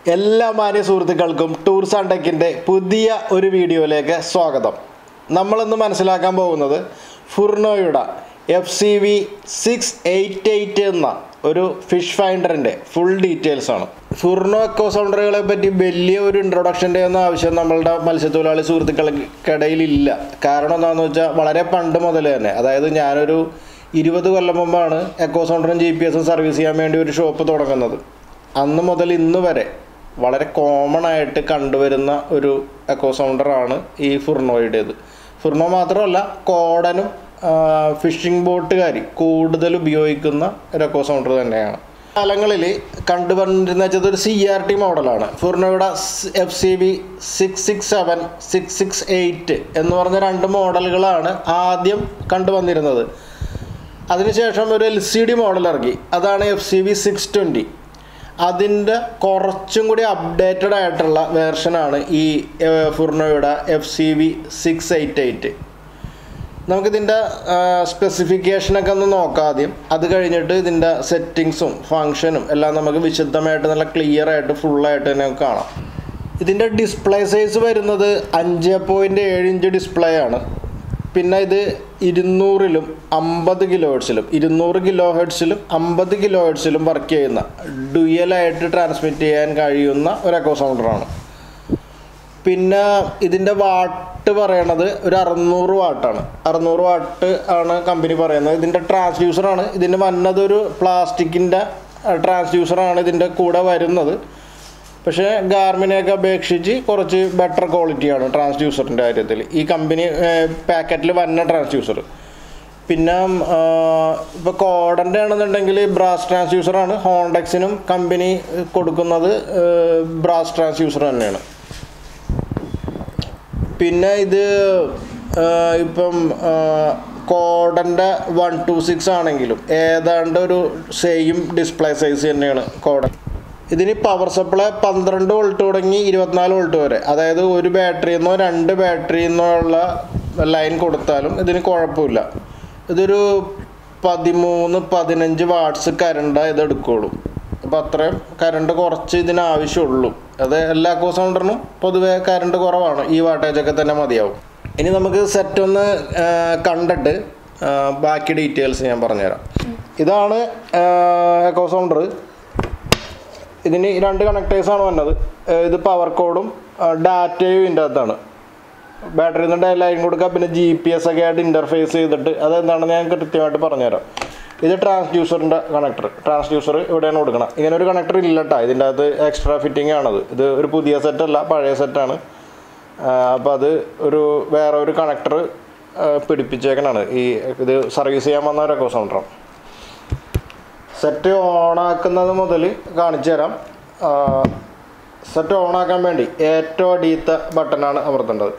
എല്ലാ മാന്യ സുഹൃത്തുക്കൾക്കും ടൂർസ് ആൻഡ് ടെക്കിൻ്റെ പുതിയ ഒരു വീഡിയോയിലേക്ക് സ്വാഗതം നമ്മളിന്ന് മനസ്സിലാക്കാൻ പോകുന്നത് ഫുർണോയുടെ F C V six eight eight എന്ന ഒരു ഫിഷ് ഫൈൻഡറിൻ്റെ ഫുൾ ഡീറ്റെയിൽസ് ആണ് ഫുർണോ എക്കോ സൗണ്ടറുകളെ പറ്റി വലിയ ഒരു ഇൻട്രൊഡക്ഷൻ്റെ ഒന്നും ആവശ്യം നമ്മളുടെ മത്സ്യത്തൊഴിലാളി സുഹൃത്തുക്കൾക്കിടയിൽ ഇല്ല കാരണം എന്താണെന്ന് വെച്ചാൽ വളരെ പണ്ട് മുതൽ തന്നെ അതായത് ഞാനൊരു ഇരുപത് കൊല്ലം മുമ്പാണ് എക്കോ സൗണ്ടറും ജി പി എസും സർവീസ് ചെയ്യാൻ വേണ്ടി ഒരു ഷോപ്പ് തുടങ്ങുന്നത് അന്ന് മുതൽ ഇന്ന് വരെ വളരെ കോമൺ ആയിട്ട് കണ്ടുവരുന്ന ഒരു എക്കോ സൗണ്ടറാണ് ഈ ഫുർണോയുടേത് ഫുർണോ മാത്രമല്ല കോടനും ഫിഷിംഗ് ബോട്ടുകാർ കൂടുതൽ ഉപയോഗിക്കുന്ന ഒരു എക്കോ സൗണ്ടർ തന്നെയാണ് കാലങ്ങളിൽ കണ്ടുവന്നിരുന്ന വെച്ചത് ഒരു സി ആർ ടി മോഡലാണ് ഫുർണോയുടെ F C B six six seven six six eight എന്ന് പറഞ്ഞ രണ്ട് മോഡലുകളാണ് ആദ്യം കണ്ടുവന്നിരുന്നത് അതിനുശേഷം ഒരു എൽ സി ഡി മോഡൽ ഇറങ്ങി അതാണ് F C B six twenty അതിൻ്റെ കുറച്ചും കൂടി അപ്ഡേറ്റഡ് ആയിട്ടുള്ള വേർഷനാണ് ഈ ഏഹ്, ഫുർണോയുടെ F C V six eight eight നമുക്കിതിൻ്റെ സ്പെസിഫിക്കേഷനൊക്കെ ഒന്ന് നോക്കാം ആദ്യം അത് കഴിഞ്ഞിട്ട് ഇതിൻ്റെ സെറ്റിങ്സും ഫങ്ഷനും എല്ലാം നമുക്ക് വിശദമായിട്ട് നല്ല ക്ലിയർ ആയിട്ട് ഫുള്ളായിട്ട് തന്നെ കാണാം ഇതിൻ്റെ ഡിസ്പ്ലേ സൈസ് വരുന്നത് അഞ്ച് പോയിൻറ്റ് ഏഴ് ഇഞ്ച് ഡിസ്പ്ലേ ആണ് പിന്നെ ഇത് ഇരുന്നൂറിലും അമ്പത് കിലോ ഹെഡ്സിലും ഇരുന്നൂറ് കിലോ ഹെഡ്സിലും അമ്പത് കിലോ ഹെഡ്സിലും വർക്ക് ചെയ്യുന്ന ഡുയലായിട്ട് ട്രാൻസ്മിറ്റ് ചെയ്യാൻ കഴിയുന്ന ഒരു എക്കോ സൗണ്ടറാണ് പിന്നെ ഇതിൻ്റെ വാട്ട് പറയണത് ഒരു അറുന്നൂറ് വാട്ടാണ് അറുന്നൂറ് വാട്ട് ആണ് കമ്പനി പറയുന്നത് ഇതിൻ്റെ ട്രാൻസ്ഡ്യൂസറാണ് ഇതിൻ്റെ വന്നത് ഒരു പ്ലാസ്റ്റിക്കിൻ്റെ ട്രാൻസ്ഡ്യൂസറാണ് ഇതിൻ്റെ കൂടെ വരുന്നത് പക്ഷേ ഗാർമിനെയൊക്കെ അപേക്ഷിച്ച് കുറച്ച് ബെറ്റർ ക്വാളിറ്റിയാണ് ട്രാൻസ്ഡ്യൂസറിൻ്റെ കാര്യത്തിൽ ഈ കമ്പനി പാക്കറ്റിൽ വന്ന ട്രാൻസ്ഡ്യൂസർ പിന്നെ ഇപ്പോൾ കോഡൻ്റെ ആണെന്നുണ്ടെങ്കിൽ ബ്രാസ് ട്രാൻസ്ഡ്യൂസറാണ് ഹോണ്ടക്സിനും കമ്പനി കൊടുക്കുന്നത് ബ്രാസ് ട്രാൻസ്ഡ്യൂസർ തന്നെയാണ് പിന്നെ ഇത് ആ, ഇപ്പം കോഡൻ്റെ വൺ ടു സിക്സ് ആണെങ്കിലും ഏതാണ്ട് ഒരു സെയിം ഡിസ്പ്ലേ സൈസ് തന്നെയാണ് കോഡൻ ഇതിന് പവർ സപ്ലൈ പന്ത്രണ്ട് വോൾട്ട് തുടങ്ങി ഇരുപത്തിനാല് വോൾട്ട് വരെ അതായത് ഒരു ബാറ്ററിയിൽ നിന്നോ രണ്ട് ബാറ്ററിയിൽ നിന്നോ ഉള്ള ലൈൻ കൊടുത്താലും ഇതിന് കുഴപ്പമില്ല ഇതൊരു പതിമൂന്ന് പതിനഞ്ച് വാട്ട്സ് കറണ്ട് ഇത് എടുക്കുള്ളൂ അപ്പോൾ അത്രയും കറണ്ട് കുറച്ച് ഇതിന് ആവശ്യമുള്ളൂ അത് എല്ലാ എക്കോ സൗണ്ടറിനും പൊതുവെ കറണ്ട് കുറവാണ് ഈ വാട്ടേജൊക്കെ തന്നെ മതിയാവും ഇനി നമുക്ക് സെറ്റ് ഒന്ന് ആ, കണ്ടിട്ട് ആ, ബാക്കി ഡീറ്റെയിൽസ് ഞാൻ പറഞ്ഞുതരാം ഇതാണ് എക്കോ സൗണ്ടർ ഇതിന് രണ്ട് കണക്ടേഴ്സാണ് വന്നത് ആ, ഇത് പവർ കോഡും ഡാറ്റയും ഇതിൻ്റെ അകത്താണ് ബാറ്ററിയിൽ നിന്ന് ലൈൻ കൊടുക്കുക പിന്നെ ജി പി എസ് ഒക്കെ ആയിട്ട് ഇൻ്റർഫേസ് ചെയ്തിട്ട് അതെന്താണെന്ന് ഞാൻ കൃത്യമായിട്ട് പറഞ്ഞുതരാം ഇത് ട്രാൻസ്ഡ്യൂസറിൻ്റെ കണക്ടർ ട്രാൻസ്ഡ്യൂസർ ഇവിടെയാണ് കൊടുക്കണം ഇങ്ങനെ ഒരു കണക്ടർ ഇല്ല കേട്ടോ ഇതിൻ്റെ അകത്ത് എക്സ്ട്രാ ഫിറ്റിംഗ് ആണത് ഇത് ഒരു പുതിയ സെറ്റല്ല പഴയ സെറ്റാണ് അപ്പോൾ അത് ഒരു വേറെ ഒരു കണക്ടർ പിടിപ്പിച്ചേക്കണാണ് ഈ ഇത് സർവീസ് ചെയ്യാൻ വന്ന ഒരു എക്കോ സൗണ്ടറാണ് സെറ്റ് ഓണാക്കുന്നത് മുതൽ കാണിച്ചു തരാം സെറ്റ് ഓണാക്കാൻ വേണ്ടി ഏറ്റവും അടിയത്തെ ബട്ടനാണ് അമർത്തേണ്ടത്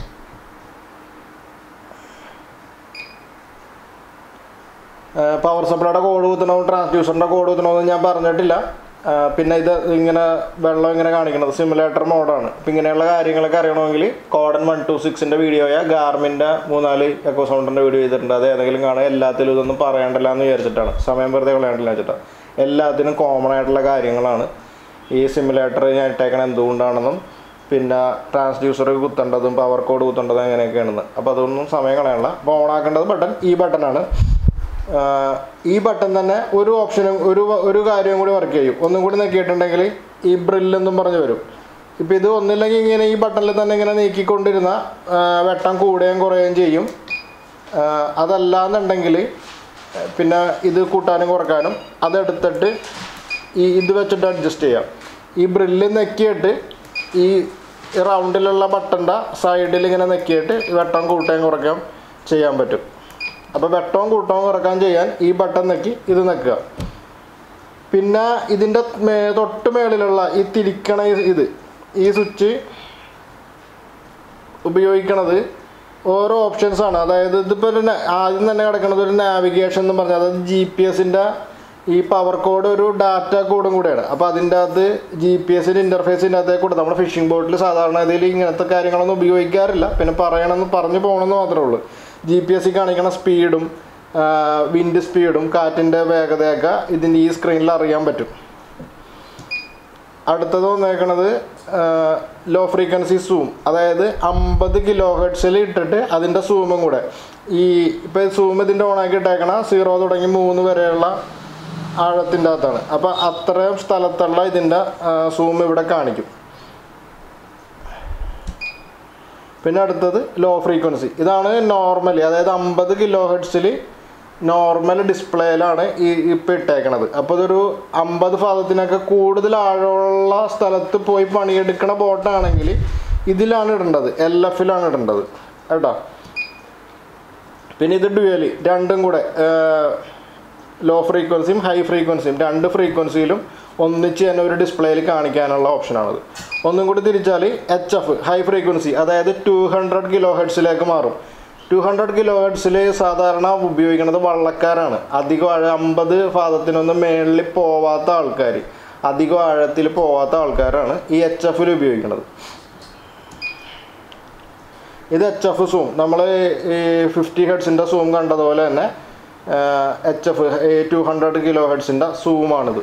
പവർ സപ്ലൈയുടെ കോഡ് കുത്തണവും ട്രാൻസ്ഡ്യൂസറിൻ്റെ കോഡ് കുത്തണമെന്ന് ഞാൻ പറഞ്ഞിട്ടില്ല ആ, പിന്നെ ഇത് ഇങ്ങനെ വെള്ളം ഇങ്ങനെ കാണിക്കുന്നത് സിമുലേറ്റർ മോഡാണ് അപ്പം ഇങ്ങനെയുള്ള കാര്യങ്ങളൊക്കെ അറിയണമെങ്കിൽ കോഡൻ വൺ ടു സിക്സിൻ്റെ വീഡിയോയ ഗാർമിൻ്റെ മൂന്നാല് എക്കോ സൗണ്ടിൻ്റെ വീഡിയോ ചെയ്തിട്ടുണ്ട് അത് ഏതെങ്കിലും കാണാൻ എല്ലാത്തിലും ഇതൊന്നും പറയണ്ടല്ല എന്ന് വിചാരിച്ചിട്ടാണ് സമയം വെറുതെ കളയണ്ടില്ല വെച്ചിട്ടാണ് എല്ലാത്തിനും കോമൺ ആയിട്ടുള്ള കാര്യങ്ങളാണ് ഈ സിമുലേറ്റർ ഞാൻ ഇട്ടേക്കണ എന്തുകൊണ്ടാണെന്നും പിന്നെ ട്രാൻസ്ഡ്യൂസർ കുത്തേണ്ടതും പവർ കോഡ് കുത്തേണ്ടതും എങ്ങനെയൊക്കെയാണെന്ന് അപ്പോൾ അതൊന്നും സമയം കളയണില്ല അപ്പോൾ ഓണാക്കേണ്ടത് ബട്ടൺ ഈ ബട്ടണാണ് ആഹ് ഈ ബട്ടൺ തന്നെ ഒരു ഓപ്ഷനും ഒരു വ- ഒരു കാര്യവും കൂടി വർക്ക് ചെയ്യും ഒന്നും കൂടി നീക്കിയിട്ടുണ്ടെങ്കിൽ ഈ ബ്രില്ലെന്നും പറഞ്ഞു വരും ഇപ്പം ഇത് ഒന്നില്ലെങ്കിൽ ഇങ്ങനെ ഈ ബട്ടണിൽ തന്നെ ഇങ്ങനെ നീക്കിക്കൊണ്ടിരുന്ന ആഹ് വെട്ടം കൂടുകയും കുറയുകയും ചെയ്യും ആഹ് അതല്ലാന്നുണ്ടെങ്കിൽ പിന്നെ ഇത് കൂട്ടാനും കുറക്കാനും അതെടുത്തിട്ട് ഈ ഇത് വെച്ചിട്ട് അഡ്ജസ്റ്റ് ചെയ്യാം ഈ ബ്രില്ല് നെക്കിയിട്ട് ഈ റൗണ്ടിലുള്ള ബട്ടൻ്റെ സൈഡിൽ ഇങ്ങനെ നെക്കിയിട്ട് വെട്ടം കൂട്ടുകയും കുറയ്ക്കുകയും ചെയ്യാൻ പറ്റും അപ്പോൾ വെട്ടവും കൂട്ടവും കുറക്കാൻ ചെയ്യാൻ ഈ ബട്ടൺ നെക്കി ഇത് നെക്കുക പിന്നെ ഇതിൻ്റെ മേ തൊട്ട് മേളിലുള്ള ഈ തിരിക്കണ ഈ- ഇത് ഈ സ്വിച്ച് ഉപയോഗിക്കണത് ഓരോ ഓപ്ഷൻസ് ആണ് അതായത് ഇതിപ്പോൾ ഒരു ന- ആദ്യം തന്നെ കിടക്കുന്നത് ഒരു നാവിഗേഷൻ എന്ന് പറഞ്ഞാൽ അതായത് ജി പി എസിൻ്റെ ഈ പവർ കോഡ് ഒരു ഡാറ്റ കോഡും കൂടെയാണ് അപ്പോൾ അതിൻ്റെ അകത്ത് ജി പി എസിൻ്റെ ഇൻ്റർഫേസിൻ്റെ അകത്തേ കൂടെ നമ്മുടെ ഫിഷിംഗ് ബോട്ടിൽ സാധാരണ ഇതിൽ ഇങ്ങനത്തെ കാര്യങ്ങളൊന്നും ഉപയോഗിക്കാറില്ല പിന്നെ പറയണമെന്ന് പറഞ്ഞു പോകണമെന്ന് മാത്രമേ ഉള്ളൂ ജി പി എസ്സിൽ കാണിക്കണ സ്പീഡും വിൻഡ് സ്പീഡും കാറ്റിൻ്റെ വേഗതയൊക്കെ ഇതിൻ്റെ ഈ സ്ക്രീനിൽ അറിയാൻ പറ്റും അടുത്തത് വന്നേക്കണത് ലോ ഫ്രീക്വൻസി സൂം അതായത് അമ്പത് കിലോ ഹെഡ്സിൽ ഇട്ടിട്ട് അതിൻ്റെ സൂമും കൂടെ ഈ ഇപ്പോൾ സൂം ഇതിൻ്റെ ഓണാക്കി ഇട്ടേക്കണ സീറോ തുടങ്ങി മൂന്ന് വരെയുള്ള ആഴത്തിൻ്റെ അകത്താണ് അപ്പോൾ അത്രയും സ്ഥലത്തുള്ള ഇതിൻ്റെ സൂം ഇവിടെ കാണിക്കും പിന്നെ അടുത്തത് ലോ ഫ്രീക്വൻസി ഇതാണ് നോർമലി അതായത് അമ്പത് കിലോ ഹെഡ്സിൽ നോർമൽ ഡിസ്പ്ലേയിലാണ് ഈ ഇപ്പം ഇട്ടേക്കണത് അപ്പോൾ ഇതൊരു അമ്പത് ഭാഗത്തിനൊക്കെ കൂടുതൽ ആഴമുള്ള സ്ഥലത്ത് പോയി പണിയെടുക്കണ ബോട്ടാണെങ്കിൽ ഇതിലാണ് ഇടേണ്ടത് എൽ എഫിലാണ് ഇടേണ്ടത് കേട്ടോ പിന്നെ ഇത് ഡ്യുവലി രണ്ടും കൂടെ ലോ ഫ്രീക്വൻസിയും ഹൈ ഫ്രീക്വൻസിയും രണ്ട് ഫ്രീക്വൻസിയിലും ഒന്നിച്ച് തന്നെ ഒരു ഡിസ്പ്ലേയിൽ കാണിക്കാനുള്ള ഓപ്ഷനാണത് ഒന്നും കൂടി തിരിച്ചാൽ എച്ച് എഫ് ഹൈ ഫ്രീക്വൻസി അതായത് ടു ഹൺഡ്രഡ് കിലോ ഹെഡ്സിലേക്ക് മാറും ടു ഹൺഡ്രഡ് കിലോ ഹെഡ്സിൽ സാധാരണ ഉപയോഗിക്കുന്നത് വള്ളക്കാരാണ് അധികം ആഴ അമ്പത് പാദത്തിനൊന്നും മേളിൽ പോവാത്ത ആൾക്കാർ അധികം ആഴത്തിൽ പോവാത്ത ആൾക്കാരാണ് ഈ എച്ച് എഫിൽ ഉപയോഗിക്കുന്നത് ഇത് എച്ച് എഫ് സൂം നമ്മൾ ഈ ഫിഫ്റ്റി ഹെഡ്സിൻ്റെ സൂം കണ്ടതുപോലെ തന്നെ H F two hundred kilo ഹെഡ്സിൻ്റെ സൂമാണിത്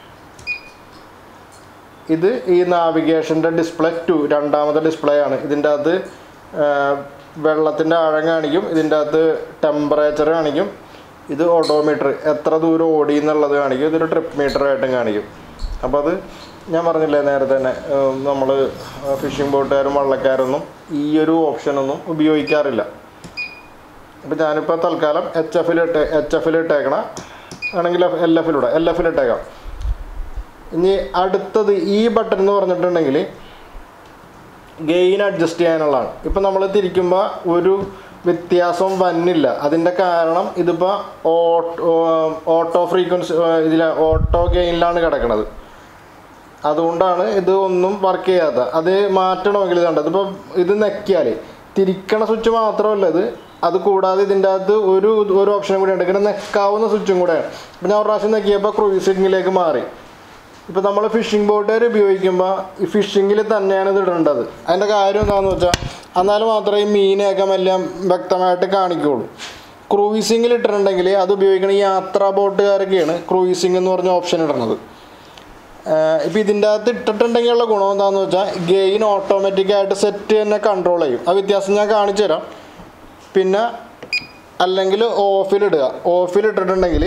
ഇത് ഈ നാവിഗേഷൻ്റെ ഡിസ്പ്ലേ ടു രണ്ടാമത്തെ ഡിസ്പ്ലേ ആണ് ഇതിൻ്റെ അകത്ത് വെള്ളത്തിൻ്റെ ആഴം കാണിക്കും ഇതിൻ്റെ അകത്ത് ടെമ്പറേച്ചർ കാണിക്കും ഇത് ഓഡോമീറ്റർ എത്ര ദൂരം ഓടി എന്നുള്ളത് കാണിക്കും ഇതൊരു ട്രിപ്പ് മീറ്റർ ആയിട്ടും കാണിക്കും അപ്പോൾ അത് ഞാൻ പറഞ്ഞില്ലേ നേരത്തെ തന്നെ നമ്മൾ ഫിഷിംഗ് ബോട്ടുകാരും വള്ളക്കാരൊന്നും ഈ ഒരു ഓപ്ഷനൊന്നും ഉപയോഗിക്കാറില്ല അപ്പോൾ ഞാനിപ്പോൾ തൽക്കാലം എച്ച് എഫിൽ ഇട്ട് എച്ച് എഫിൽ ഇട്ടേക്കണ ആണെങ്കിൽ എൽ എഫിലൂടെ എൽ എഫിൽ ഇട്ടേക്കാം ഇനി അടുത്തത് ഈ ബട്ടൺ എന്ന് പറഞ്ഞിട്ടുണ്ടെങ്കിൽ ഗെയിൻ അഡ്ജസ്റ്റ് ചെയ്യാനുള്ളതാണ് ഇപ്പം നമ്മൾ തിരിക്കുമ്പോൾ ഒരു വ്യത്യാസവും വന്നില്ല അതിൻ്റെ കാരണം ഇതിപ്പോൾ ഓട്ടോ ഓട്ടോ ഫ്രീക്വൻസി ഇതിൽ ഓട്ടോ ഗെയിനിലാണ് കിടക്കുന്നത് അതുകൊണ്ടാണ് ഇത് ഒന്നും വർക്ക് ചെയ്യാത്ത അത് മാറ്റണമെങ്കിൽ ഇത് കണ്ടത് ഇതിപ്പോൾ ഇത് നെക്കിയാൽ തിരിക്കണ സ്വിച്ച് മാത്രമല്ല ഇത് അത് കൂടാതെ ഇതിൻ്റെ അകത്ത് ഒരു ഒരു ഓപ്ഷനും കൂടി ഉണ്ട് ഇങ്ങനെ നെക്കാവുന്ന സ്വിച്ചും കൂടെയാണ് ഇപ്പം ഞാൻ ഒരു പ്രാവശ്യം നെക്കിയപ്പോൾ ക്രൂസിങ്ങിലേക്ക് മാറി ഇപ്പോൾ നമ്മൾ ഫിഷിംഗ് ബോട്ടുകാർ ഉപയോഗിക്കുമ്പോൾ ഈ ഫിഷിങ്ങിൽ തന്നെയാണ് ഇത് ഇടേണ്ടത് അതിൻ്റെ കാര്യം എന്താണെന്ന് വെച്ചാൽ എന്നാൽ മാത്രമേ ഈ മീനെയൊക്കെ എല്ലാം വ്യക്തമായിട്ട് കാണിക്കുകയുള്ളൂ ക്രൂയിസിങ്ങിൽ ഇട്ടിട്ടുണ്ടെങ്കിൽ അത് ഉപയോഗിക്കുന്ന ഈ യാത്രാ ബോട്ടുകാരൊക്കെയാണ് ക്രൂയിസിംഗ് എന്ന് പറഞ്ഞ ഓപ്ഷൻ ഇടുന്നത് ഇപ്പോൾ ഇതിൻ്റെ അകത്ത് ഇട്ടിട്ടുണ്ടെങ്കിലുള്ള ഗുണം എന്താണെന്ന് വെച്ചാൽ ഗെയിൻ ഓട്ടോമാറ്റിക്കായിട്ട് സെറ്റ് തന്നെ കൺട്രോൾ ചെയ്യും ആ വ്യത്യാസം ഞാൻ കാണിച്ചു തരാം പിന്നെ അല്ലെങ്കിൽ ഓഫിലിടുക ഓഫിലിട്ടിട്ടുണ്ടെങ്കിൽ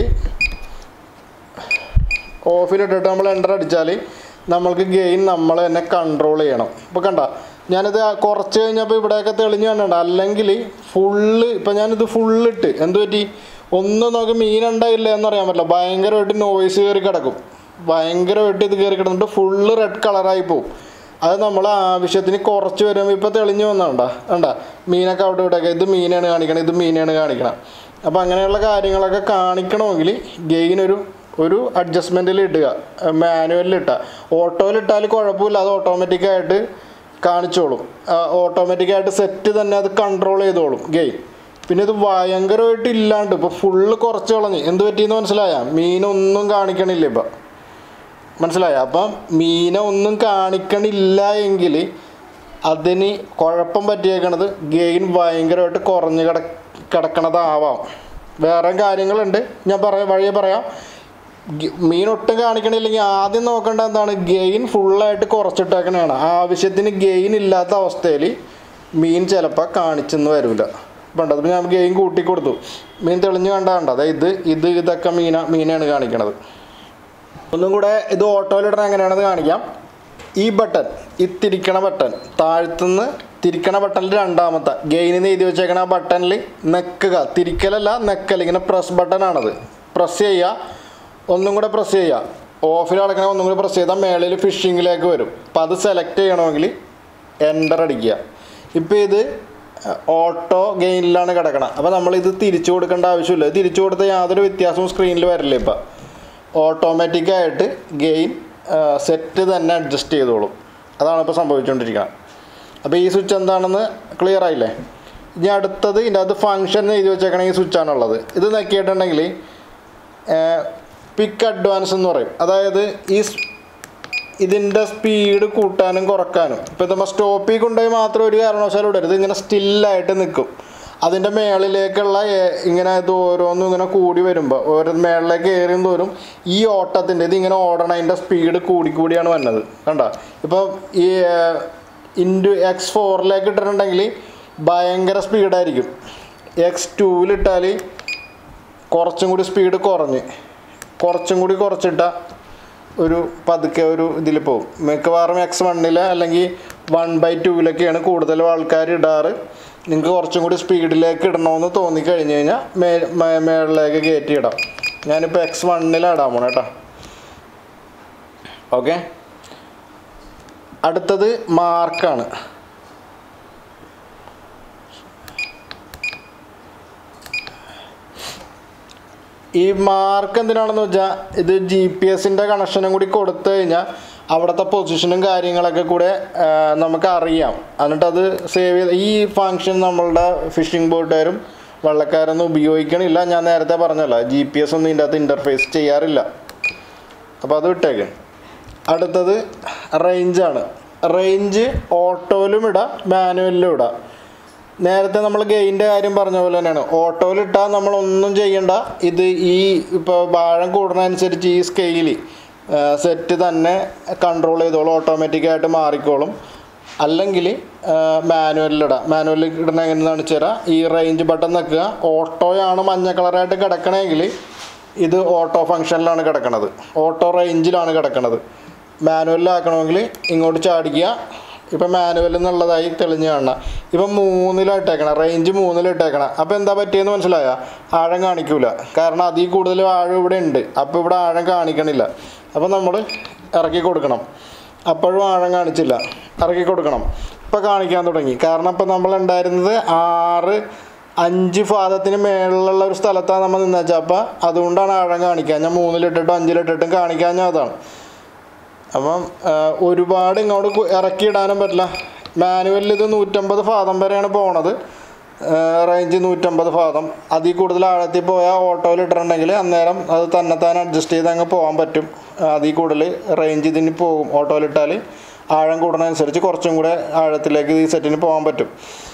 ഓഫിലിട്ടിട്ട് നമ്മൾ എൻ്റർ അടിച്ചാൽ നമ്മൾക്ക് ഗെയിൻ നമ്മൾ തന്നെ കൺട്രോൾ ചെയ്യണം ഇപ്പോൾ കണ്ട ഞാനിത് കുറച്ച് കഴിഞ്ഞപ്പോൾ ഇവിടെയൊക്കെ തെളിഞ്ഞ് കണ്ടണ്ട അല്ലെങ്കിൽ ഫുള്ള് ഇപ്പം ഞാനിത് ഫുള്ളിട്ട് എന്ത് പറ്റി ഒന്നും നമുക്ക് മീനുണ്ടായില്ല എന്നറിയാൻ പറ്റില്ല ഭയങ്കരമായിട്ട് നോയ്സ് കയറി കിടക്കും ഭയങ്കരമായിട്ട് ഇത് കയറി കിടന്നിട്ട് ഫുള്ള് റെഡ് കളറായി പോകും അത് നമ്മൾ ആവശ്യത്തിന് കുറച്ച് വരുമ്പോൾ ഇപ്പോൾ തെളിഞ്ഞു വന്നണ്ട കണ്ട മീനൊക്കെ അവിടെ ഇവിടെയൊക്കെ ഇത് മീനാണ് കാണിക്കണം ഇത് മീനാണ് കാണിക്കണം അപ്പോൾ അങ്ങനെയുള്ള കാര്യങ്ങളൊക്കെ കാണിക്കണമെങ്കിൽ ഗെയിൻ ഒരു ഒരു അഡ്ജസ്റ്റ്മെൻറ്റിൽ ഇടുക മാനുവലിൽ ഇട്ടാൽ ഓട്ടോയിലിട്ടാൽ കുഴപ്പമില്ല അത് ഓട്ടോമാറ്റിക്കായിട്ട് കാണിച്ചോളും ഓട്ടോമാറ്റിക്കായിട്ട് സെറ്റ് തന്നെ അത് കൺട്രോൾ ചെയ്തോളും ഗെയിൻ പിന്നെ ഇത് ഭയങ്കരമായിട്ട് ഇല്ലാണ്ട് ഇപ്പോൾ ഫുള്ള് കുറച്ച് കളഞ്ഞ് എന്ത് പറ്റിയെന്ന് മനസ്സിലായ മീനൊന്നും കാണിക്കണില്ല ഇപ്പം മനസ്സിലായ അപ്പം മീനെ ഒന്നും കാണിക്കണില്ല എങ്കിൽ അതിന് കുഴപ്പം പറ്റിയേക്കണത് ഗെയിൻ ഭയങ്കരമായിട്ട് കുറഞ്ഞ് കിട കിടക്കണതാവാം വേറെ കാര്യങ്ങളുണ്ട് ഞാൻ പറയാം വഴിയെ പറയാം ഗ- മീൻ ഒട്ടും കാണിക്കണില്ലെങ്കിൽ ആദ്യം നോക്കേണ്ട എന്താണ് ഗെയിൻ ഫുള്ളായിട്ട് കുറച്ചിട്ടേക്കണതാണ് ആവശ്യത്തിന് ഗെയിൻ ഇല്ലാത്ത അവസ്ഥയിൽ മീൻ ചിലപ്പോൾ കാണിച്ചെന്ന് വരില്ല പണ്ടത് ഞാൻ ഗെയിൻ കൂട്ടി കൊടുത്തു മീൻ തെളിഞ്ഞ് കണ്ടാണ്ട് അതായത് ഇത് ഇത് ഇതൊക്കെ മീന മീനാണ് കാണിക്കണത് ഒന്നും കൂടെ ഇത് ഓട്ടോയിലിടണ എങ്ങനെയാണെന്ന് കാണിക്കാം ഈ ബട്ടൺ ഈ തിരിക്കണ ബട്ടൺ താഴ്ത്തുനിന്ന് തിരിക്കണ ബട്ടണിൽ രണ്ടാമത്തെ ഗെയിനിന്ന് എഴുതി വെച്ചേക്കണ ആ ബട്ടണിൽ നെക്കുക തിരിക്കലല്ല നെക്കൽ ഇങ്ങനെ പ്രസ് ബട്ടണാണത് പ്രസ് ചെയ്യുക ഒന്നും കൂടെ പ്രസ് ചെയ്യുക ഓഫിൽ അടക്കണ ഒന്നും കൂടി പ്രസ് ചെയ്താൽ മേളിൽ ഫിഷിങ്ങിലേക്ക് വരും അപ്പം അത് സെലക്ട് ചെയ്യണമെങ്കിൽ എൻ്റർ അടിക്കുക ഇപ്പോൾ ഇത് ഓട്ടോ ഗെയിനിലാണ് കിടക്കണം അപ്പോൾ നമ്മളിത് തിരിച്ചു കൊടുക്കേണ്ട ആവശ്യമില്ല ഇത് തിരിച്ചു കൊടുത്ത യാതൊരു വ്യത്യാസവും സ്ക്രീനിൽ വരില്ല ഇപ്പം ഓട്ടോമാറ്റിക്കായിട്ട് ഗെയിൻ സെറ്റ് തന്നെ അഡ്ജസ്റ്റ് ചെയ്തോളും അതാണ് ഇപ്പോൾ സംഭവിച്ചുകൊണ്ടിരിക്കുന്നത് അപ്പോൾ ഈ സ്വിച്ച് എന്താണെന്ന് ക്ലിയർ ആയില്ലേ ഇനി അടുത്തത് ഇതിൻ്റെ അകത്ത് ഫങ്ഷൻ എഴുതി വെച്ചേക്കണ ഈ സ്വിച്ചാണുള്ളത് ഇത് നോക്കിയിട്ടുണ്ടെങ്കിൽ പിക്ക് അഡ്വാൻസ് എന്ന് പറയും അതായത് ഈ സ്- ഇതിൻ്റെ സ്പീഡ് കൂട്ടാനും കുറക്കാനും ഇപ്പോൾ നമ്മൾ സ്റ്റോപ്പിൽ കൊണ്ടുപോയി മാത്രം ഒരു കാരണവശാലും ഇടരുത് ഇങ്ങനെ സ്റ്റില്ലായിട്ട് നിൽക്കും അതിൻ്റെ മേളിലേക്കുള്ള ഏ- ഇങ്ങനെ ഇത് ഓരോന്നും ഇങ്ങനെ കൂടി വരുമ്പോൾ ഓരോ മേളിലേക്ക് കയറിയും തോറും ഈ ഓട്ടത്തിൻ്റെ ഇത് ഇങ്ങനെ ഓടണതിൻ്റെ സ്പീഡ് കൂടി കൂടിയാണ് വന്നത് കണ്ട ഇപ്പോൾ ഈ ഇൻറ്റു എക്സ് ഫോറിലേക്ക് ഇട്ടിട്ടുണ്ടെങ്കിൽ ഭയങ്കര സ്പീഡായിരിക്കും എക്സ് ടൂവിലിട്ടാൽ കുറച്ചും കൂടി സ്പീഡ് കുറഞ്ഞ് കുറച്ചും കൂടി കുറച്ചിട്ട ഒരു പതുക്കെ ഒരു ഇതിൽ പോകും മിക്കവാറും എക്സ് വണ്ണിൽ അല്ലെങ്കിൽ വൺ ബൈ ടൂവിലൊക്കെയാണ് കൂടുതലും ആൾക്കാർ ഇടാറ് നിങ്ങൾക്ക് കുറച്ചും കൂടി സ്പീഡിലേക്ക് ഇടണമെന്ന് തോന്നിക്കഴിഞ്ഞ് കഴിഞ്ഞാൽ മേ മേ- മേളിലേക്ക് കയറ്റി ഇടാം ഞാനിപ്പോൾ എക്സ് വണ്ണിലാണ് ഇടാൻ പോണേ കേട്ടോ ഓക്കെ അടുത്തത് മാർക്കാണ് ഈ മാർക്ക് എന്തിനാണെന്ന് വെച്ചാൽ ഇത് ജി പി എസിൻ്റെ കണക്ഷനും കൂടി കൊടുത്തു കഴിഞ്ഞാൽ അവിടുത്തെ പൊസിഷനും കാര്യങ്ങളൊക്കെ കൂടെ ആ, നമുക്ക് അറിയാം എന്നിട്ട് അത് സേവ് ചെയ്ത് ഈ ഫങ്ഷൻ നമ്മളുടെ ഫിഷിംഗ് ബോട്ടുകാരും വള്ളക്കാരൊന്നും ഉപയോഗിക്കണില്ല ഞാൻ നേരത്തെ പറഞ്ഞല്ലോ ജി പി എസ് ഒന്നും ഇതിൻ്റെ അകത്ത് ഇൻ്റർഫേസ് ചെയ്യാറില്ല അപ്പോൾ അത് വിട്ടേക്ക് അടുത്തത് റേഞ്ചാണ് റേഞ്ച് ഓട്ടോയിലും ഇടാം മാനുവലിലും ഇടാം നേരത്തെ നമ്മൾ ഗെയിൻ്റെ കാര്യം പറഞ്ഞ പോലെ തന്നെയാണ് ഓട്ടോയിലിട്ടാൽ നമ്മളൊന്നും ചെയ്യണ്ട ഇത് ഈ ഇപ്പോൾ ഭാരം കൂടുന്നതനുസരിച്ച് ഈ സ്കെയില് സെറ്റ് തന്നെ കൺട്രോൾ ചെയ്തോളും ഓട്ടോമാറ്റിക്കായിട്ട് മാറിക്കോളും അല്ലെങ്കിൽ മാനുവലിലിടാം മാനുവലിൽ ഇടണ എങ്ങനെ കാണിച്ചു തരാം ഈ റേഞ്ച് ബട്ടൺ നിൽക്കുക ഓട്ടോയാണ് മഞ്ഞ കളറായിട്ട് കിടക്കണമെങ്കിൽ ഇത് ഓട്ടോ ഫങ്ഷനിലാണ് കിടക്കണത് ഓട്ടോ റേഞ്ചിലാണ് കിടക്കണത് മാനുവലിലാക്കണമെങ്കിൽ ഇങ്ങോട്ട് ചാടിക്കുക ഇപ്പം മാനുവൽ എന്നുള്ളതായി തെളിഞ്ഞ് കാണണം ഇപ്പം മൂന്നിലിട്ടേക്കണം റേഞ്ച് മൂന്നിലിട്ടേക്കണം അപ്പോൾ എന്താ പറ്റിയെന്ന് മനസ്സിലായ ആഴം കാണിക്കൂല കാരണം അതിൽ കൂടുതൽ ആഴം ഇവിടെ ഉണ്ട് അപ്പോൾ ഇവിടെ ആഴം കാണിക്കണില്ല അപ്പോൾ നമ്മൾ ഇറക്കി കൊടുക്കണം അപ്പോഴും ആഴം കാണിച്ചില്ല ഇറക്കി കൊടുക്കണം ഇപ്പോൾ കാണിക്കാൻ തുടങ്ങി കാരണം ഇപ്പം നമ്മൾ ഉണ്ടായിരുന്നത് ആറ് അഞ്ച് ഫാദത്തിന് മേളിലുള്ള ഒരു സ്ഥലത്താണ് നമ്മൾ നിന്നേച്ചാൽ അപ്പോൾ അതുകൊണ്ടാണ് ആഴം കാണിക്കാൻ ഞാൻ മൂന്നിലിട്ടിട്ടും അഞ്ചിലിട്ടിട്ടും കാണിക്കാൻ അതാണ് അപ്പം ആ, ഒരുപാട് ഇങ്ങോട്ട് കു- ഇറക്കിയിടാനും പറ്റില്ല മാനുവലിൽ ഇത് നൂറ്റമ്പത് ഫാദം വരെയാണ് പോണത് റേഞ്ച് നൂറ്റമ്പത് ഫാദം അതിൽ കൂടുതൽ ആഴത്തിൽ പോയാൽ ഓട്ടോയിൽ ഇട്ടിട്ടുണ്ടെങ്കിൽ അന്നേരം അത് തന്നെത്താൻ അഡ്ജസ്റ്റ് ചെയ്ത് അങ്ങ് പോകാൻ പറ്റും അതിൽ കൂടുതൽ റേഞ്ച് ഇതിന് പോകും ഓട്ടോയിലിട്ടാൽ ആഴം കൂടുന്നതനുസരിച്ച് കുറച്ചും കൂടെ ആഴത്തിലേക്ക് ഈ സെറ്റിന് പോകാൻ പറ്റും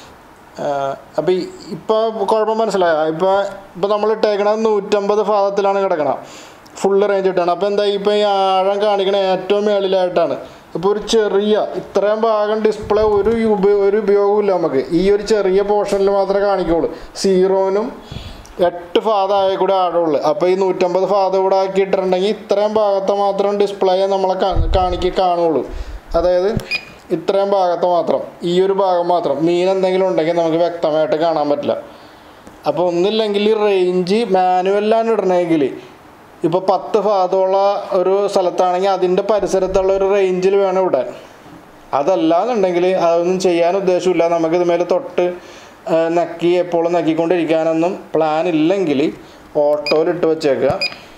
അപ്പോൾ ഇപ്പോൾ കുഴപ്പം മനസ്സിലായോ ഇപ്പോൾ ഇപ്പോൾ നമ്മൾ ഇട്ടേക്കണത് നൂറ്റമ്പത് ഭാഗത്തിലാണ് കിടക്കണം ഫുള്ള് റേഞ്ച് ഇട്ടാണ് അപ്പോൾ എന്താ ഇപ്പോൾ ഈ ആഴം കാണിക്കണ ഏറ്റവും മേളിലായിട്ടാണ് ഇപ്പോൾ ഒരു ചെറിയ ഇത്രയും ഭാഗം ഡിസ്പ്ലേ ഒരു ഉപ- ഒരു ഉപയോഗമില്ല നമുക്ക് ഈ ഒരു ചെറിയ പോർഷനിൽ മാത്രമേ കാണിക്കുള്ളൂ സീറോനും എട്ട് ഫാദായ കൂടെ ആഴമുള്ളൂ അപ്പോൾ ഈ നൂറ്റമ്പത് ഫാദ കൂടെ ആക്കിയിട്ടുണ്ടെങ്കിൽ ഇത്രയും ഭാഗത്തെ മാത്രം ഡിസ്പ്ലേ നമ്മളെ കാ- കാണിക്ക് കാണുള്ളൂ അതായത് ഇത്രയും ഭാഗത്ത് മാത്രം ഈ ഒരു ഭാഗം മാത്രം മീൻ എന്തെങ്കിലും ഉണ്ടെങ്കിൽ നമുക്ക് വ്യക്തമായിട്ട് കാണാൻ പറ്റില്ല അപ്പോൾ ഒന്നില്ലെങ്കിൽ റേഞ്ച് മാനുവലിലാണ് ഇടണമെങ്കിൽ ഇപ്പോൾ പത്ത് ഭാഗമുള്ള ഒരു സ്ഥലത്താണെങ്കിൽ അതിൻ്റെ പരിസരത്തുള്ള ഒരു റേഞ്ചിൽ വേണം ഇടാൻ അതല്ലാന്നുണ്ടെങ്കിൽ അതൊന്നും ചെയ്യാൻ ഉദ്ദേശമില്ല നമുക്ക് ഇതുമേലെ തൊട്ട് ആ, നക്കി എപ്പോഴും നക്കിക്കൊണ്ടിരിക്കാനൊന്നും പ്ലാൻ ഇല്ലെങ്കിൽ ഓട്ടോയിൽ ഇട്ട് വെച്ചേക്കുക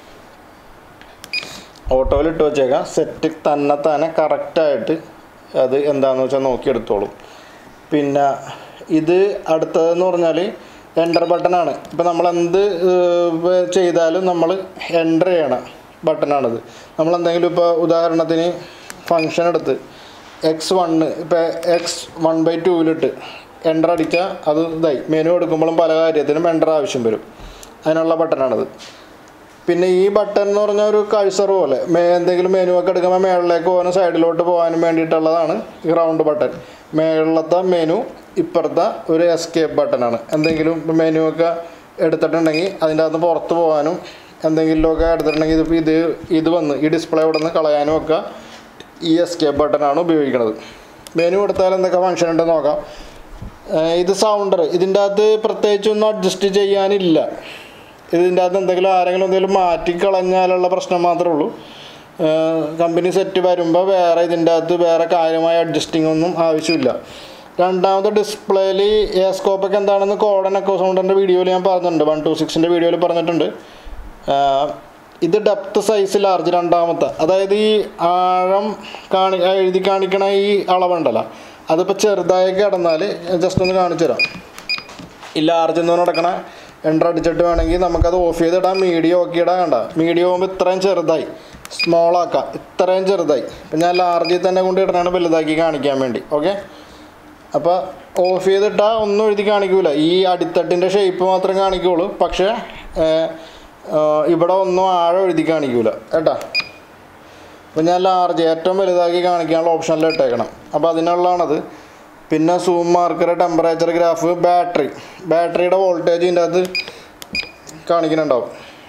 ഓട്ടോയിൽ ഇട്ട് വെച്ചേക്കാം സെറ്റ് തന്നെ തന്നെ കറക്റ്റായിട്ട് അത് എന്താണെന്ന് വെച്ചാൽ നോക്കിയെടുത്തോളും പിന്നെ ഇത് അടുത്തതെന്ന് പറഞ്ഞാൽ എൻ്റർ ബട്ടണാണ് ഇപ്പം നമ്മൾ എന്ത് ഏഹ്, ചെയ്താലും നമ്മൾ എൻ്റർ ചെയ്യണം ബട്ടണാണിത് നമ്മൾ എന്തെങ്കിലും ഇപ്പോൾ ഉദാഹരണത്തിന് ഫങ്ഷൻ എടുത്ത് എക്സ് വണ്ണ് ഇപ്പോൾ എക്സ് വൺ ബൈ ടൂവിലിട്ട് എൻ്റർ അടിച്ചാൽ അത് ഇതായി മെനു എടുക്കുമ്പോഴും പല കാര്യത്തിനും എൻ്റർ ആവശ്യം വരും അതിനുള്ള ബട്ടണാണിത് പിന്നെ ഈ ബട്ടൺ എന്ന് പറഞ്ഞാൽ ഒരു കഴ്സർ പോലെ മേ എന്തെങ്കിലും മെനു ഒക്കെ എടുക്കുമ്പോൾ മേളിലേക്ക് പോകാനും സൈഡിലോട്ട് പോകാനും വേണ്ടിയിട്ടുള്ളതാണ് ഈ റൗണ്ട് ബട്ടൺ മേളിലത്തെ മെനു ഇപ്പുറത്തെ ഒരു എസ്കേപ്പ് ബട്ടണാണ് എന്തെങ്കിലും മെനു ഒക്കെ എടുത്തിട്ടുണ്ടെങ്കിൽ അതിൻ്റെ അകത്ത് പുറത്ത് പോകാനും എന്തെങ്കിലുമൊക്കെ എടുത്തിട്ടുണ്ടെങ്കിൽ ഇതിപ്പോൾ ഇത് ഇത് വന്ന് ഈ ഡിസ്പ്ലേ ഇവിടെ നിന്ന് കളയാനും ഒക്കെ ഈ എസ്കേപ്പ് ബട്ടണാണ് ഉപയോഗിക്കുന്നത് മെനു എടുത്താൽ എന്തൊക്കെ ഫങ്ഷൻ ഉണ്ടെന്ന് നോക്കാം ഏഹ് ഇത് സൗണ്ടർ ഇതിൻ്റെ അകത്ത് പ്രത്യേകിച്ചൊന്നും അഡ്ജസ്റ്റ് ചെയ്യാനില്ല ഇതിൻ്റെ അകത്ത് എന്തെങ്കിലും ആരെങ്കിലും എന്തെങ്കിലും മാറ്റിക്കളഞ്ഞാലുള്ള പ്രശ്നം മാത്രമേ ഉള്ളൂ കമ്പനി സെറ്റ് വരുമ്പോൾ വേറെ ഇതിൻ്റെ അകത്ത് വേറെ കാര്യമായ അഡ്ജസ്റ്റിംഗ് ഒന്നും ആവശ്യമില്ല രണ്ടാമത്തെ ഡിസ്പ്ലേയിൽ എ സ്കോപ്പൊക്കെ എന്താണെന്ന് കോഡൻ എക്കോ സൗണ്ടറിൻ്റെ വീഡിയോയിൽ ഞാൻ പറഞ്ഞിട്ടുണ്ട് വൺ ടു സിക്സിൻ്റെ വീഡിയോയിൽ പറഞ്ഞിട്ടുണ്ട് ആഹ് ഇത് ഡെപ്ത് സൈസ് ലാർജ് രണ്ടാമത്തെ അതായത് ഈ ആഴം കാണി എഴുതി കാണിക്കണ ഈ അളവുണ്ടല്ലോ അതിപ്പോൾ ചെറുതായി കിടന്നാൽ ജസ്റ്റ് ഒന്ന് കാണിച്ചു തരാം ഈ ലാർജ് എന്ന് നടക്കണ എൻ്റർ അടിച്ചിട്ട് വേണമെങ്കിൽ നമുക്കത് ഓഫ് ചെയ്തിടാം മീഡിയം ഓക്കെ ഇടാൻ കണ്ട മീഡിയം ആകുമ്പോൾ ഇത്രയും ചെറുതായി സ്മോൾ ആക്കാം ഇത്രയും ചെറുതായി ഇപ്പം ഞാൻ ലാർജിൽ തന്നെ കൊണ്ട് ഇടണാണ് വലുതാക്കി കാണിക്കാൻ വേണ്ടി ഓക്കെ അപ്പോൾ ഓഫ് ചെയ്തിട്ടാൽ ഒന്നും എഴുതി കാണിക്കൂല ഈ അടിത്തട്ടിൻ്റെ ഷേപ്പ് മാത്രം കാണിക്കുള്ളൂ പക്ഷേ ഏഹ്, ആഹ്, ഇവിടെ ഒന്നും ആഴം എഴുതി കാണിക്കൂല കേട്ടാ അപ്പോൾ ഞാൻ ലാർജ് ഏറ്റവും വലുതാക്കി കാണിക്കാനുള്ള ഓപ്ഷനിൽ ഇട്ടേക്കണം അപ്പോൾ അതിനുള്ളതാണത് പിന്നെ zoom marker temperature graph battery ബാറ്ററിയുടെ വോൾട്ടേജ് ഇതിൻ്റെ അകത്ത് കാണിക്കുന്നുണ്ടാവും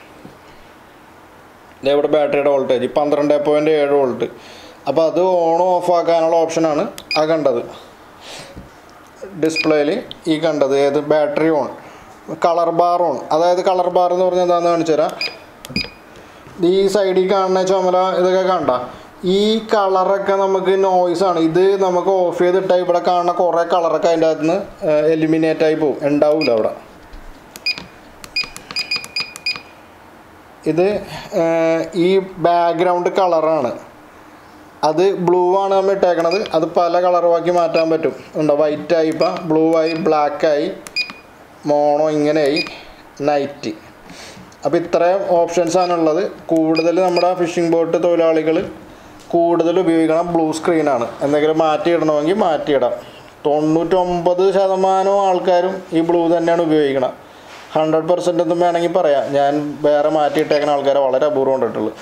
ദേ ഇവിടെ ബാറ്ററിയുടെ വോൾട്ടേജ് പന്ത്രണ്ട് പോയിൻറ്റ് ഏഴ് വോൾട്ട് അപ്പോൾ അത് ഓൺ ഓഫ് ആക്കാനുള്ള ഓപ്ഷനാണ് ആ കണ്ടത് ഡിസ്പ്ലേയിൽ ഈ കണ്ടത് ഏത് battery on colour bar on അതായത് കളർ ബാർ എന്ന് പറഞ്ഞാൽ എന്താണെന്ന് കാണിച്ചു തരാം ഈ സൈഡിൽ കാണുന്ന ചുമല ഇതൊക്കെ കണ്ട ഈ കളറൊക്കെ നമുക്ക് നോയ്സ് ആണ് ഇത് നമുക്ക് ഓഫ് ചെയ്തിട്ടാൽ ഇവിടെ കാണുന്ന കുറേ കളറൊക്കെ അതിൻ്റെ അകത്ത് നിന്ന് എലിമിനേറ്റ് ആയി പോകും ഉണ്ടാവില്ല അവിടെ ഇത് ഏഹ്, ഈ ബാക്ക്ഗ്രൗണ്ട് കളറാണ് അത് ബ്ലൂ ആണ് നമ്മൾ ഇട്ടേക്കണത് അത് പല കളറുമാക്കി മാറ്റാൻ പറ്റും ഉണ്ടോ വൈറ്റ് ആയി ഇപ്പം ബ്ലൂ ആയി ബ്ലാക്ക് ആയി മോണോ ഇങ്ങനെയായി നൈറ്റ് അപ്പോൾ ഇത്രയും ഓപ്ഷൻസ് ആണുള്ളത് കൂടുതൽ നമ്മുടെ ഫിഷിംഗ് ബോട്ട് തൊഴിലാളികൾ കൂടുതൽ ഉപയോഗിക്കണം ബ്ലൂ സ്ക്രീനാണ് എന്തെങ്കിലും മാറ്റിയിടണമെങ്കിൽ മാറ്റിയിടാം തൊണ്ണൂറ്റൊമ്പത് ശതമാനം ആൾക്കാരും ഈ ബ്ലൂ തന്നെയാണ് ഉപയോഗിക്കണം ഹൺഡ്രഡ് പെർസെൻ്റ് ഒന്നും വേണമെങ്കിൽ പറയാം ഞാൻ വേറെ മാറ്റിയിട്ടേക്കുന്ന ആൾക്കാരെ വളരെ അപൂർവം കണ്ടിട്ടുള്ളൂ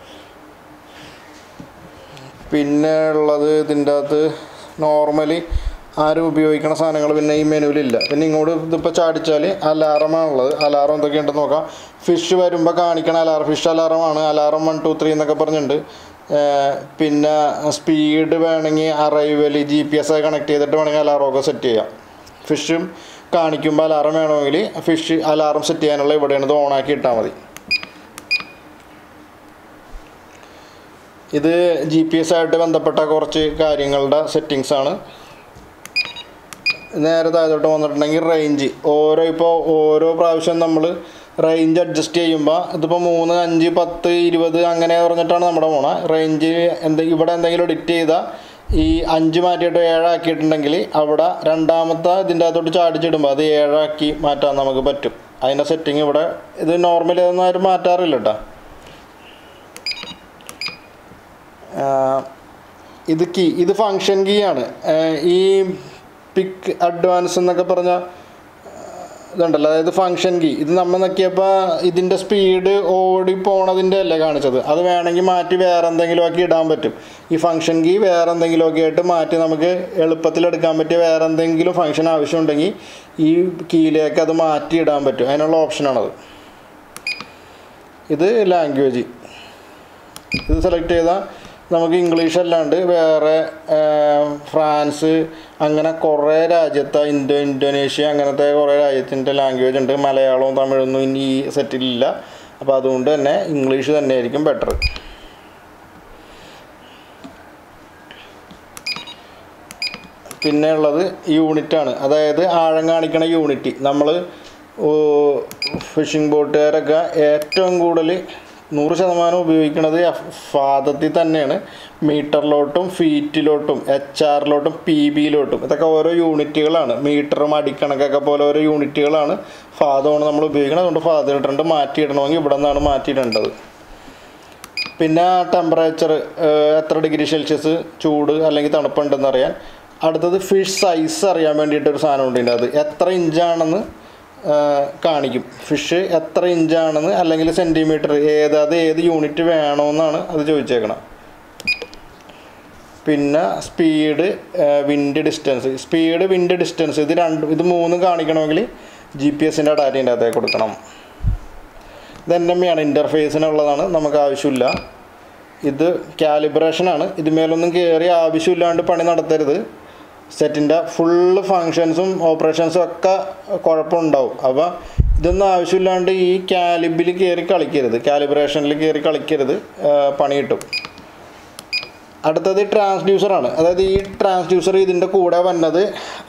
പിന്നെ ഉള്ളത് ഇതിൻ്റെ അകത്ത് നോർമലി ആരും ഉപയോഗിക്കണ സാധനങ്ങൾ പിന്നെ ഈ മെനുവിലില്ല പിന്നെ ഇങ്ങോട്ട് ഇതിപ്പോൾ ചാടിച്ചാൽ അലാറമാണുള്ളത് അലാറം എന്തൊക്കെയുണ്ടെന്ന് നോക്കാം ഫിഷ് വരുമ്പോൾ കാണിക്കണ അലാറം ഫിഷ് അലാറമാണ് അലാറം വൺ ടു ത്രീ എന്നൊക്കെ പറഞ്ഞിട്ടുണ്ട് ഏർ പിന്നെ സ്പീഡ് വേണമെങ്കിൽ arrival G P S connect ചെയ്തിട്ട് വേണമെങ്കിൽ അലാറമൊക്കെ സെറ്റ് ചെയ്യാം ഫിഷും കാണിക്കുമ്പോൾ അലാറം വേണമെങ്കിൽ ഫിഷ് അലാറം സെറ്റ് ചെയ്യാനുള്ള ഇവിടെയാണ് ഇത് ഓണാക്കി ഇട്ടാൽ മതി ഇത് ജി പി എസ് ആയിട്ട് ബന്ധപ്പെട്ട കുറച്ച് കാര്യങ്ങളുടെ സെറ്റിങ്സ് ആണ് നേരെ താഴോട്ട് വന്നിട്ടുണ്ടെങ്കിൽ റേഞ്ച് ഓരോ ഇപ്പോൾ ഓരോ പ്രാവശ്യം നമ്മൾ റേഞ്ച് അഡ്ജസ്റ്റ് ചെയ്യുമ്പോൾ ഇതിപ്പോൾ മൂന്ന് അഞ്ച് പത്ത് ഇരുപത് അങ്ങനെ പറഞ്ഞിട്ടാണ് നമ്മുടെ പോണ റേഞ്ച് എന്ത് ഇവിടെ എന്തെങ്കിലും എഡിറ്റ് ചെയ്താൽ ഈ അഞ്ച് മാറ്റിയിട്ട് ഏഴാക്കിയിട്ടുണ്ടെങ്കിൽ അവിടെ രണ്ടാമത്തെ ഇതിൻ്റെ അകത്തോട്ട് ചാടിച്ചിടുമ്പോൾ അത് ഏഴാക്കി മാറ്റാൻ നമുക്ക് പറ്റും അതിൻ്റെ സെറ്റിങ് ഇവിടെ ഇത് നോർമലി അതൊന്നും ആരും മാറ്റാറില്ല കേട്ടോ ആഹ് ഇത് കീ ഇത് ഫങ്ഷൻ കീ ആണ് ആഹ് ഈ പിക്ക് അഡ്വാൻസ് എന്നൊക്കെ പറഞ്ഞ ഇതുണ്ടല്ലോ അതായത് ഫങ്ഷൻ കീ ഇത് നമ്മൾ നോക്കിയപ്പോൾ ഇതിൻ്റെ സ്പീഡ് ഓടി പോണതിൻ്റെ അല്ലേ കാണിച്ചത് അത് വേണമെങ്കിൽ മാറ്റി വേറെ എന്തെങ്കിലും ആക്കി ഇടാൻ പറ്റും ഈ ഫങ്ഷൻ കീ വേറെ എന്തെങ്കിലും ഒക്കെ ആയിട്ട് മാറ്റി നമുക്ക് എളുപ്പത്തിൽ എടുക്കാൻ പറ്റിയ വേറെ എന്തെങ്കിലും ഫങ്ഷൻ ആവശ്യമുണ്ടെങ്കിൽ ഈ കീയിലേക്ക് അത് മാറ്റി ഇടാൻ പറ്റും അതിനുള്ള ഓപ്ഷനാണത് ഇത് ലാംഗ്വേജ് ഇത് സെലക്ട് ചെയ്താൽ നമുക്ക് ഇംഗ്ലീഷ് അല്ലാണ്ട് വേറെ ഏർ, ഫ്രാൻസ് അങ്ങനെ കുറേ രാജ്യത്തെ ഇന്തോ ഇന്തോനേഷ്യ അങ്ങനത്തെ കുറേ രാജ്യത്തിൻ്റെ ലാംഗ്വേജ് ഉണ്ട് മലയാളവും തമിഴൊന്നും ഇനി ഈ സെറ്റിലില്ല അപ്പോൾ അതുകൊണ്ട് തന്നെ ഇംഗ്ലീഷ് തന്നെയായിരിക്കും ബെറ്റർ പിന്നെ ഉള്ളത് യൂണിറ്റാണ് അതായത് ആഴം കാണിക്കണ യൂണിറ്റ് നമ്മൾ ഫിഷിംഗ് ബോട്ടുകാരൊക്കെ ഏറ്റവും കൂടുതൽ നൂറ് ശതമാനം ഉപയോഗിക്കുന്നത് ഫാദത്തിൽ തന്നെയാണ് മീറ്ററിലോട്ടും ഫീറ്റിലോട്ടും എച്ച് ആറിലോട്ടും പി ബിയിലോട്ടും ഇതൊക്കെ ഓരോ യൂണിറ്റുകളാണ് മീറ്ററും അടിക്കണക്കൊക്കെ പോലെ ഓരോ യൂണിറ്റുകളാണ് ഫാദമാണ് നമ്മൾ ഉപയോഗിക്കുന്നത് അതുകൊണ്ട് ഫാദർ ഇട്ടിട്ടുണ്ട് മാറ്റിയിടണമെങ്കിൽ ഇവിടെ നിന്നാണ് മാറ്റിയിടേണ്ടത് പിന്നെ ടെമ്പറേച്ചർ എത്ര ഡിഗ്രി സെൽഷ്യസ് ചൂട് അല്ലെങ്കിൽ തണുപ്പുണ്ടെന്ന് അറിയാൻ അടുത്തത് ഫിഷ് സൈസ് അറിയാൻ വേണ്ടിയിട്ടൊരു സാധനം ഉണ്ട് ഇതിൻ്റെ അത് എത്ര ഇഞ്ചാണെന്ന് ഏഹ്, കാണിക്കും ഫിഷ് എത്ര ഇഞ്ചാണെന്ന് അല്ലെങ്കിൽ സെൻറ്റിമീറ്റർ ഏത് അത് ഏത് യൂണിറ്റ് വേണമെന്നാണ് അത് ചോദിച്ചേക്കണം പിന്നെ speed wind distance speed wind distance ഇത് രണ്ട് ഇത് മൂന്നും കാണിക്കണമെങ്കിൽ ജി പി എസിൻ്റെ ഡാറ്റേൻ്റെ അകത്തേക്ക് കൊടുക്കണം ഇത് എൻ എം ആണ് ഇൻ്റർഫേസിനുള്ളതാണ് നമുക്ക് ആവശ്യമില്ല ഇത് കാലിബ്രേഷനാണ് ഇതുമേലൊന്നും കയറി ആവശ്യമില്ലാണ്ട് പണി നടത്തരുത് സെറ്റിൻ്റെ ഫുള്ള് ഫങ്ഷൻസും ഓപ്പറേഷൻസും ഒക്കെ കുഴപ്പമുണ്ടാവും അപ്പോൾ ഇതൊന്നും ആവശ്യമില്ലാണ്ട് ഈ കാലിബിൽ കയറി കളിക്കരുത് കാലിബ്രേഷനിൽ കയറി കളിക്കരുത് ആ, പണി കിട്ടും അടുത്തത് ട്രാൻസ്ഡ്യൂസറാണ് അതായത് ഈ ട്രാൻസ്ഡ്യൂസർ ഇതിൻ്റെ കൂടെ വന്നത്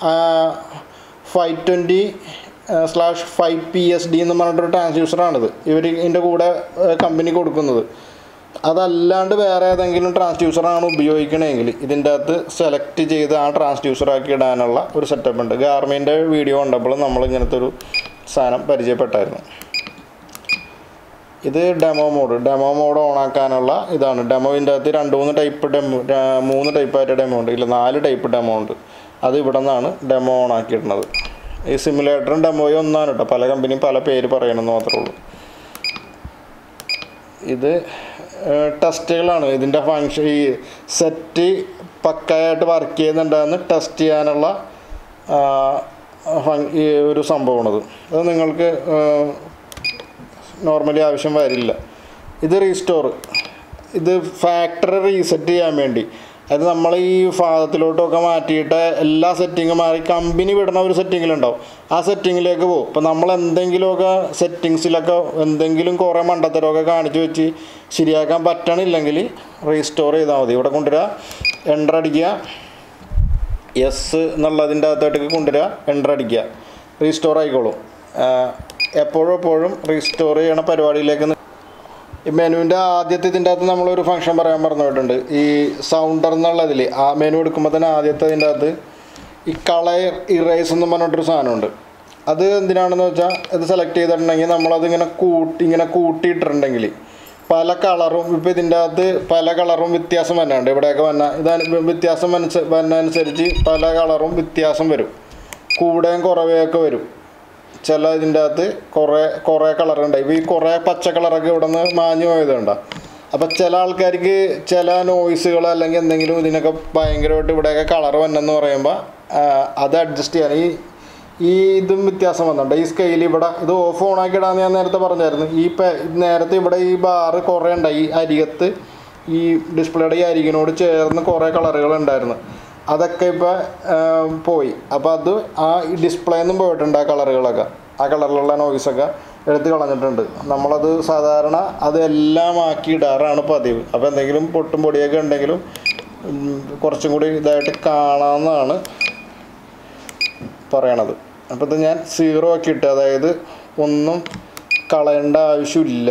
five twenty slash five P S D എന്ന് പറഞ്ഞിട്ടൊരു ട്രാൻസ്ഡ്യൂസറാണിത് ഇവർ ഇതിൻ്റെ കൂടെ കമ്പനി കൊടുക്കുന്നത് അതല്ലാണ്ട് വേറെ ഏതെങ്കിലും ട്രാൻസ്ഡ്യൂസറാണ് ഉപയോഗിക്കണമെങ്കിൽ ഇതിൻ്റെ അകത്ത് സെലക്ട് ചെയ്ത് ആ ട്രാൻസ്ഡ്യൂസറാക്കി ഇടാനുള്ള ഒരു സെറ്റപ്പ് ഉണ്ട് ഗാർമിൻ്റെ വീഡിയോ കണ്ടപ്പോൾ നമ്മൾ ഇങ്ങനത്തെ ഒരു സാധനം പരിചയപ്പെട്ടായിരുന്നു ഇത് ഡെമോ മോഡ് ഡെമോ മോഡ് ഓണാക്കാനുള്ള ഇതാണ് ഡെമോവിൻ്റെ അകത്ത് രണ്ട് മൂന്ന് ടൈപ്പ് ഡെമോ മൂന്ന് ടൈപ്പായിട്ട് ഡെമോ ഉണ്ട് ഇല്ല നാല് ടൈപ്പ് ഡെമോ ഉണ്ട് അത് ഇവിടെ നിന്നാണ് ഡെമോ ഓണാക്കിയിടുന്നത് ഈ സിമുലേറ്ററും ഡെമോയും ഒന്നാണ് കേട്ടോ പല കമ്പനിയും പല പേര് പറയണമെന്ന് മാത്രമേ ഉള്ളൂ ഇത് ടെസ്റ്റുകളാണ് ഇതിൻ്റെ ഫങ്ഷൻ ഈ സെറ്റ് പക്കായിട്ട് വർക്ക് ചെയ്യുന്നുണ്ടെന്ന് ടെസ്റ്റ് ചെയ്യാനുള്ള ആ, ഫങ്- ഈ ഒരു സംഭവമാണത് അത് നിങ്ങൾക്ക് നോർമലി ആവശ്യം വരില്ല ഇത് റീസ്റ്റോർ ഇത് ഫാക്ടറി റീസെറ്റ് ചെയ്യാൻ വേണ്ടി അത് നമ്മൾ ഈ ഭാഗത്തിലോട്ടൊക്കെ മാറ്റിയിട്ട് എല്ലാ സെറ്റിങ്ങും മാറി കമ്പനി വിടുന്ന ഒരു സെറ്റിങ്ങിലുണ്ടാവും ആ സെറ്റിങ്ങിലേക്ക് പോകും ഇപ്പം നമ്മൾ എന്തെങ്കിലുമൊക്കെ സെറ്റിങ്സിലൊക്കെ എന്തെങ്കിലും കുറേ മണ്ടത്തരമൊക്കെ കാണിച്ചു വെച്ച് ശരിയാക്കാൻ പറ്റണില്ലെങ്കിൽ റീസ്റ്റോർ ചെയ്താൽ മതി ഇവിടെ കൊണ്ടുവരിക എൻ്റർ അടിക്കുക എസ് എന്നുള്ളതിൻ്റെ അകത്തോട്ടേക്ക് കൊണ്ടുവരിക എൻ്റർ അടിക്കുക റീസ്റ്റോർ ആയിക്കോളും ആഹ് എപ്പോഴും എപ്പോഴും റീസ്റ്റോർ ചെയ്യണ പരിപാടിയിലേക്ക് നി- ഈ മെനുവിൻ്റെ ആദ്യത്തെ ഇതിൻ്റെ അകത്ത് നമ്മളൊരു ഫംഗ്ഷൻ പറയാൻ പറഞ്ഞു പോയിട്ടുണ്ട് ഈ സൗണ്ടർ എന്നുള്ളതിൽ ആ മെനു എടുക്കുമ്പോൾ തന്നെ ആദ്യത്തെ ഇതിൻ്റെ അകത്ത് ഈ കളർ ഇറേസ് എന്ന് പറഞ്ഞിട്ടൊരു സാധനമുണ്ട് അത് എന്തിനാണെന്ന് വെച്ചാൽ ഇത് സെലക്ട് ചെയ്തിട്ടുണ്ടെങ്കിൽ നമ്മളത് ഇങ്ങനെ കൂട്ടി ഇങ്ങനെ കൂട്ടിയിട്ടുണ്ടെങ്കിൽ പല കളറും ഇപ്പോൾ ഇതിൻ്റെ അകത്ത് പല കളറും വ്യത്യാസം വന്നുണ്ട് ഇവിടെയൊക്കെ വന്ന ഇതാണ് വ്യത്യാസം വന്ന വന്നതനുസരിച്ച് പല കളറും വ്യത്യാസം വരും കൂടെയും കുറവയൊക്കെ വരും ചില ഇതിൻ്റെ അകത്ത് കുറേ കുറേ കളറുണ്ട് ഇപ്പോൾ ഈ കുറേ പച്ച കളറൊക്കെ ഇവിടെ നിന്ന് മാഞ്ഞു പോയതുണ്ട് അപ്പോൾ ചില ആൾക്കാർക്ക് ചില നോയ്സുകൾ അല്ലെങ്കിൽ എന്തെങ്കിലും ഇതിനൊക്കെ ഭയങ്കരമായിട്ട് ഇവിടെയൊക്കെ കളർ വന്നെന്ന് പറയുമ്പോൾ ആ, അത് അഡ്ജസ്റ്റ് ചെയ്യാൻ ഈ ഈ ഇതും വ്യത്യാസം വന്നിട്ടുണ്ട് ഈ സ്കെയിൽ ഇവിടെ ഇത് ഓഫ് ഓൺ ആക്കിയിടാന്ന് ഞാൻ നേരത്തെ പറഞ്ഞായിരുന്നു ഈ പെ നേരത്തെ ഇവിടെ ഈ ബാറ് കുറേ ഉണ്ടായി ഈ അരികത്ത് ഈ ഡിസ്പ്ലേയുടെ ഈ അരികിനോട് ചേർന്ന് കുറേ കളറുകൾ ഉണ്ടായിരുന്നു അതൊക്കെ ഇപ്പോൾ പോയി അപ്പോൾ അത് ആ ഡിസ്പ്ലേ നിന്നും പോയിട്ടുണ്ട് ആ കളറുകളൊക്കെ ആ കളറിലുള്ള നോയ്സൊക്കെ എടുത്ത് കളഞ്ഞിട്ടുണ്ട് നമ്മളത് സാധാരണ അതെല്ലാം ആക്കി ഇടാറാണ് പതിവ് അപ്പോൾ എന്തെങ്കിലും പൊട്ടും പൊടിയൊക്കെ ഉണ്ടെങ്കിലും ഉം, കുറച്ചും കൂടി ഇതായിട്ട് കാണാമെന്നാണ് പറയണത് അപ്പോൾ ഇത് ഞാൻ സീറോ ആക്കി ഇട്ട് അതായത് ഒന്നും കളയേണ്ട ആവശ്യമില്ല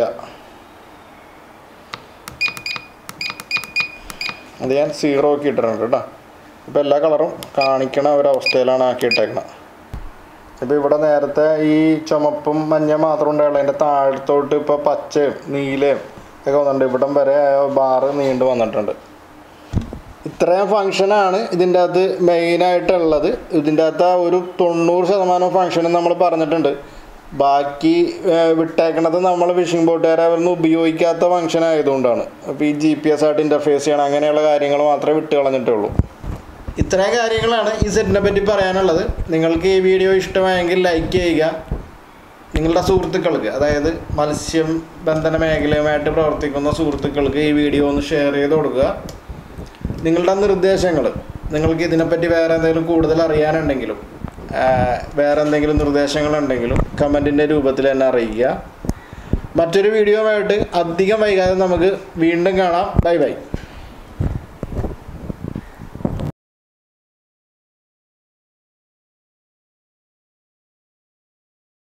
അത് ഞാൻ സീറോ ആക്കി ഇട്ടിട്ടുണ്ട് കേട്ടോ ഇപ്പോൾ എല്ലാ കളറും കാണിക്കണ ഒരവസ്ഥയിലാണ് ആക്കിയിട്ടേക്കണത് ഇപ്പോൾ ഇവിടെ നേരത്തെ ഈ ചുമപ്പും മഞ്ഞ മാത്രം ഉണ്ടായുള്ളൂ അതിൻ്റെ താഴത്തോട്ട് ഇപ്പോൾ പച്ചയും നീലയും ഒക്കെ വന്നിട്ടുണ്ട് ഇവിടം വരെ ബാറ് നീണ്ടു വന്നിട്ടുണ്ട് ഇത്രയും ഫങ്ഷനാണ് ഇതിൻ്റെ അകത്ത് മെയിനായിട്ടുള്ളത് ഇതിൻ്റെ അകത്ത് ആ ഒരു തൊണ്ണൂറ് ശതമാനം ഫങ്ഷനും നമ്മൾ പറഞ്ഞിട്ടുണ്ട് ബാക്കി ഏഹ്, വിട്ടേക്കണത് നമ്മൾ ഫിഷിംഗ് ബോട്ടുകാരെ അവരൊന്നും ഉപയോഗിക്കാത്ത ഫങ്ഷൻ ആയതുകൊണ്ടാണ് അപ്പോൾ ഈ ജി പി എസ് ആയിട്ട് ഇൻ്റർഫേസ് ചെയ്യണം അങ്ങനെയുള്ള കാര്യങ്ങൾ മാത്രമേ വിട്ട് കളഞ്ഞിട്ടുള്ളൂ ഇത്രയും കാര്യങ്ങളാണ് ഈ സെറ്റിനെ പറ്റി പറയാനുള്ളത് നിങ്ങൾക്ക് ഈ വീഡിയോ ഇഷ്ടമായെങ്കിൽ ലൈക്ക് ചെയ്യുക നിങ്ങളുടെ സുഹൃത്തുക്കൾക്ക് അതായത് മത്സ്യം ബന്ധന മേഖലയുമായിട്ട് പ്രവർത്തിക്കുന്ന സുഹൃത്തുക്കൾക്ക് ഈ വീഡിയോ ഒന്ന് ഷെയർ ചെയ്ത് കൊടുക്കുക നിങ്ങളുടെ നിർദ്ദേശങ്ങൾ നിങ്ങൾക്ക് ഇതിനെപ്പറ്റി വേറെ എന്തെങ്കിലും കൂടുതൽ അറിയാനുണ്ടെങ്കിലും ആ, വേറെ എന്തെങ്കിലും നിർദ്ദേശങ്ങളുണ്ടെങ്കിലും കമൻറ്റിൻ്റെ രൂപത്തിൽ എന്നെ അറിയിക്കുക മറ്റൊരു വീഡിയോ ആയിട്ട് അധികം വൈകാതെ നമുക്ക് വീണ്ടും കാണാം ബൈ ബൈ